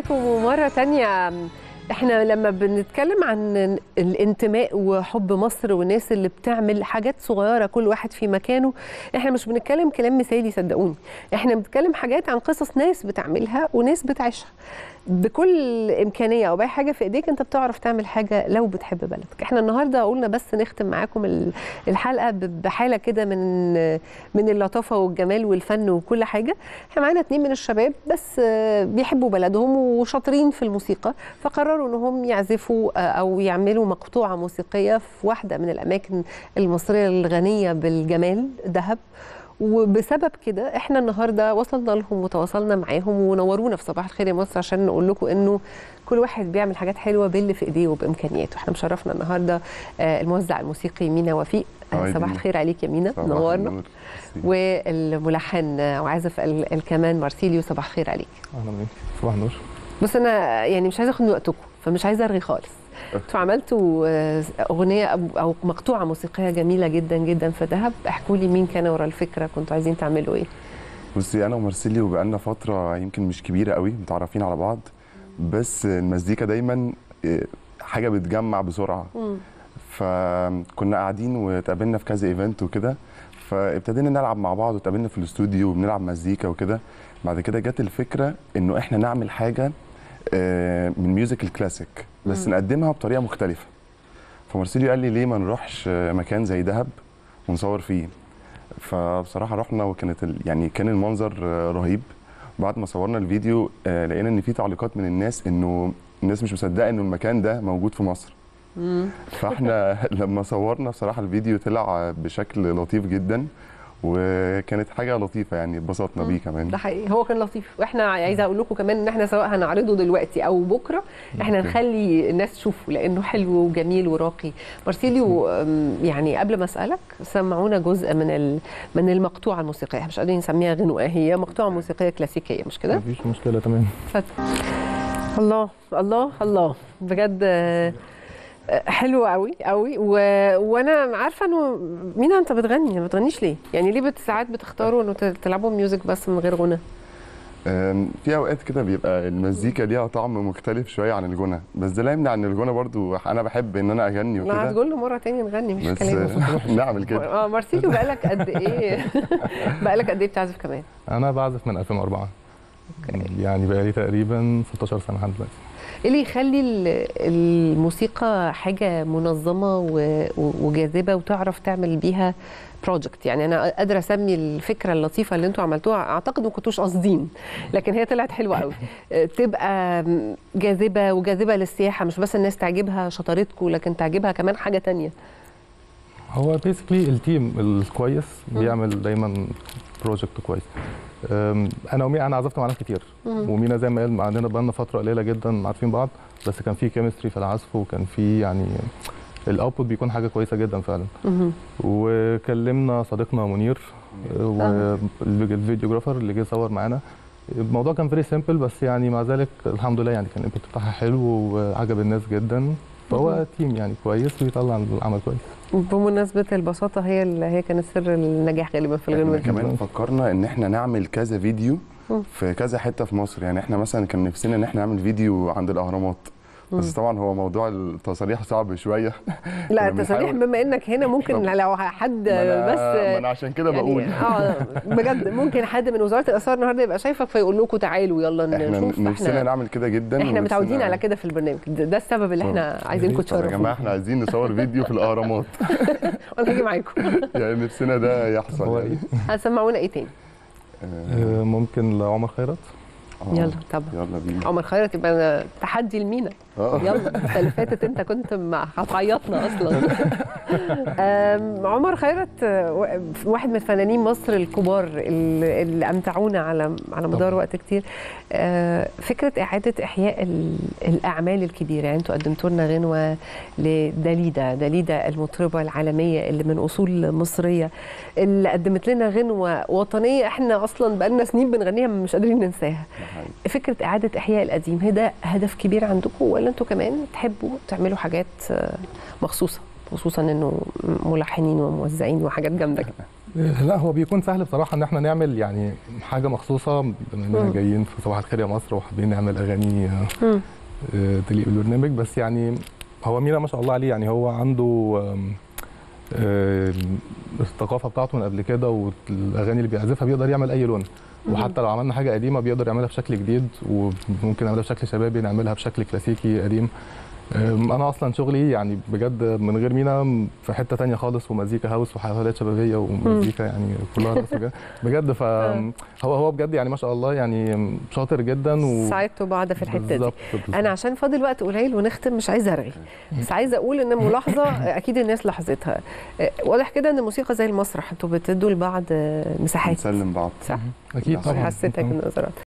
بكم مرة تانية احنا لما بنتكلم عن الانتماء وحب مصر والناس اللي بتعمل حاجات صغيرة كل واحد في مكانه احنا مش بنتكلم كلام مثالي صدقوني احنا بنتكلم حاجات عن قصص ناس بتعملها وناس بتعيشها بكل امكانيه او باي حاجه في ايديك انت بتعرف تعمل حاجه لو بتحب بلدك احنا النهارده قلنا بس نختم معاكم الحلقه بحاله كده من من اللطافه والجمال والفن وكل حاجه احنا معانا اتنين من الشباب بس بيحبوا بلدهم وشاطرين في الموسيقى فقرروا انهم يعزفوا او يعملوا مقطوعه موسيقيه في واحده من الاماكن المصريه الغنيه بالجمال دهب وبسبب كده احنا النهارده وصلنا لهم وتواصلنا معاهم ونورونا في صباح الخير يا مصر عشان نقول لكم انه كل واحد بيعمل حاجات حلوه باللي في ايديه وبامكانياته احنا مشرفنا النهارده الموزع الموسيقي مينا وفيق صباح الخير عليك يا مينا نورنا والملحن وعازف الكمان مارسيليو صباح الخير عليك اهلا بيك صباح النور بص انا يعني مش عايزه اخد من وقتكم فمش عايزه ارغي خالص انتوا عملتوا اغنيه او مقطوعه موسيقيه جميله جدا جدا في دهب احكوا لي مين كان ورا الفكره كنتوا عايزين تعملوا ايه بصي انا ومارسيليو بقالنا فتره يمكن مش كبيره قوي متعرفين على بعض بس المزيكا دايما حاجه بتجمع بسرعه مم. فكنا قاعدين وتقابلنا في كذا ايفنت وكده فابتدينا نلعب مع بعض وتقابلنا في الاستوديو وبنلعب مزيكا وكده بعد كده جت الفكره انه احنا نعمل حاجه من ميوزك الكلاسيك بس مم. نقدمها بطريقه مختلفه فمارسيليو قال لي ليه ما نروحش مكان زي دهب ونصور فيه فبصراحه رحنا وكانت ال... يعني كان المنظر رهيب بعد ما صورنا الفيديو لقينا ان في تعليقات من الناس انه الناس مش مصدقه انه المكان ده موجود في مصر مم. فاحنا لما صورنا بصراحه الفيديو طلع بشكل لطيف جدا وكانت حاجه لطيفه يعني اتبسطنا بيه كمان ده حقيقي هو كان لطيف واحنا عايزه اقول لكم كمان ان احنا سواء هنعرضه دلوقتي او بكره احنا نخلي الناس تشوفه لانه حلو وجميل وراقي مارسيليو يعني قبل ما اسالك سمعونا جزء من من المقطوعه الموسيقيه مش قادرين نسميها غنوه هي مقطوعه موسيقيه كلاسيكيه مش كده مفيش مشكله تمام اتفضل الله الله الله بجد حلو قوي قوي و... وانا عارفه انه مين انت بتغني ما بتغنيش ليه يعني ليه ساعات بتختاروا انه تلعبوا ميوزك بس من غير غنى في اوقات كده بيبقى المزيكا ليها طعم مختلف شويه عن الغنى بس ده لا يمنع ان الغنى برضو انا بحب ان انا اغني وكده لا هتقول له مره ثانيه نغني مش بس كلام نعمل كده اه مارسيليو بقالك قد ايه بقالك قد ايه بتعزف كمان انا بعزف من 2004 أوكي. يعني بقالي تقريبا 16 سنه لحد دلوقتي ايه اللي يخلي الموسيقى حاجه منظمه وجاذبه وتعرف تعمل بيها بروجكت يعني انا قادره اسمي الفكره اللطيفه اللي انتوا عملتوها اعتقد ما كنتوش قاصدين لكن هي طلعت حلوه قوي تبقى جاذبه وجاذبه للسياحه مش بس الناس تعجبها شطارتكم لكن تعجبها كمان حاجه تانية هو بيسكلي التيم الكويس بيعمل دايما بروجكت كويس انا ومينا انا عزفت مع ناس كتير ومينا زي ما قال عندنا بقالنا فتره قليله جدا عارفين بعض بس كان في كيمستري في العزف وكان في يعني الاوتبوت بيكون حاجه كويسه جدا فعلا وكلمنا صديقنا منير والفيديوجرافر اللي جه يصور معانا الموضوع كان فيري سيمبل بس يعني مع ذلك الحمد لله يعني كان الانبوت بتاعها حلو وعجب الناس جدا فهو تيم يعني كويس بيطلع العمل كويس بمناسبه البساطه هي اللي هي كانت سر النجاح غالبا في الغنوه كمان فكرنا ان احنا نعمل كذا فيديو في كذا حته في مصر يعني احنا مثلا كان نفسنا ان احنا نعمل فيديو عند الاهرامات بس طبعا هو موضوع التصاريح صعب شويه لا التصاريح بما انك هنا ممكن لو حد بس ما انا عشان كده يعني بقول اه بجد ممكن حد من وزاره الاثار النهارده يبقى شايفك فيقول لكم تعالوا يلا نشوف احنا نفسنا نعمل كده جدا احنا متعودين على كده في البرنامج ده السبب اللي احنا عايزينكم تشرفوا يا جماعه احنا عايزين نصور فيديو في الاهرامات وانا هاجي معاكم يعني نفسنا ده يحصل يعني هتسمعونا ايه تاني؟ ممكن لعمر خيرت يلا طبعا يلا بينا عمر خيرت يبقى تحدي لمينا يلا السنه اللي فاتت انت كنت مع هتعيطنا اصلا عمر خيرت واحد من فنانين مصر الكبار اللي, اللي امتعونا على على مدار وقت كتير فكره اعاده احياء الاعمال الكبيره يعني انتوا قدمتوا لنا غنوه لداليدا داليدا المطربه العالميه اللي من اصول مصريه اللي قدمت لنا غنوه وطنيه احنا اصلا بقالنا سنين بنغنيها مش قادرين ننساها فكره اعاده احياء القديم هي ده هدف كبير عندكم ولا انتوا كمان تحبوا تعملوا حاجات مخصوصه خصوصا انه ملحنين وموزعين وحاجات جامده كده لا هو بيكون سهل بصراحه ان احنا نعمل يعني حاجه مخصوصه بما اننا مم. جايين في صباح الخير يا مصر وحابين نعمل اغاني آه، مم. آه، تليق بالبرنامج بس يعني هو مينا ما شاء الله عليه يعني هو عنده آم، آم، الثقافه بتاعته من قبل كده والاغاني اللي بيعزفها بيقدر يعمل اي لون وحتى لو عملنا حاجه قديمه بيقدر يعملها بشكل جديد وممكن نعملها بشكل شبابي نعملها بشكل كلاسيكي قديم أم، انا اصلا شغلي يعني بجد من غير مينا في حته تانية خالص ومزيكا هاوس وحفلات شبابيه ومزيكا يعني كلها رقص بجد بجد فهو هو بجد يعني ما شاء الله يعني شاطر جدا و ساعدتوا بعض في الحته دي بالظبط، بالظبط. انا عشان فاضل وقت قليل ونختم مش عايزه ارغي بس عايزه اقول ان ملاحظه اكيد الناس لاحظتها آه، واضح كده ان الموسيقى زي المسرح انتوا بتدوا لبعض آه، مساحات نسلم بعض صح اكيد طبعا حسيتك النظرات